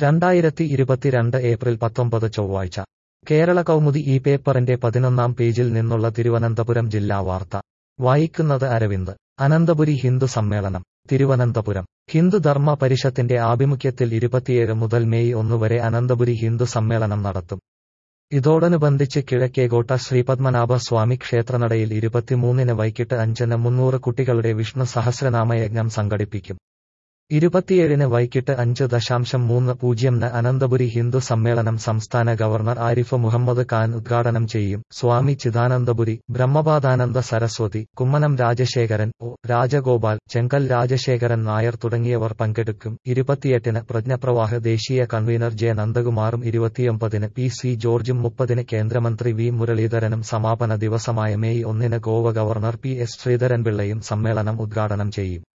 രണ്ടായിരത്തി ഇരുപത്തിരണ്ട് ഏപ്രിൽ പത്തൊമ്പത് ചൊവ്വാഴ്ച കേരള കൗമുദി ഈ പേപ്പറിന്റെ പതിനൊന്നാം പേജിൽ നിന്നുള്ള തിരുവനന്തപുരം ജില്ലാ വാർത്ത വായിക്കുന്നത് അരവിന്ദ് അനന്തപുരി ഹിന്ദു സമ്മേളനം തിരുവനന്തപുരം ഹിന്ദു ധർമ്മ പരിഷത്തിന്റെ ആഭിമുഖ്യത്തിൽ ഇരുപത്തിയേഴ് മുതൽ മെയ് ഒന്ന് വരെ അനന്തപുരി ഹിന്ദു സമ്മേളനം നടത്തും ഇതോടനുബന്ധിച്ച് കിഴക്കേകോട്ട ശ്രീപത്മനാഭ സ്വാമി ക്ഷേത്രനടയിൽ ഇരുപത്തിമൂന്നിന് വൈകിട്ട് അഞ്ചിന് മുന്നൂറ് കുട്ടികളുടെ വിഷ്ണു സഹസ്രനാമയജ്ഞം സംഘടിപ്പിക്കും ഇരുപത്തിയേഴിന് വൈകിട്ട് അഞ്ച് ദശാംശം മൂന്ന് പൂജ്യംന് അനന്തപുരി ഹിന്ദു സമ്മേളനം സംസ്ഥാന ഗവർണർ ആരിഫ് മുഹമ്മദ് ഖാൻ ഉദ്ഘാടനം ചെയ്യും സ്വാമി ചിദാനന്ദപുരി ബ്രഹ്മപാദാനന്ദ സരസ്വതി കുമ്മനം രാജശേഖരൻ ഒ രാജഗോപാൽ ചെങ്കൽ രാജശേഖരൻ നായർ തുടങ്ങിയവർ പങ്കെടുക്കും ഇരുപത്തിയെട്ടിന് പ്രജ്ഞപ്രവാഹ ദേശീയ കൺവീനർ ജെ നന്ദകുമാറും ഇരുപത്തിയൊമ്പതിന് പി സി ജോർജും മുപ്പതിന് കേന്ദ്രമന്ത്രി വി മുരളീധരനും സമാപന ദിവസമായ മെയ് ഒന്നിന് ഗോവ ഗവർണർ പി എസ് ശ്രീധരൻപിള്ളയും സമ്മേളനം ഉദ്ഘാടനം ചെയ്യും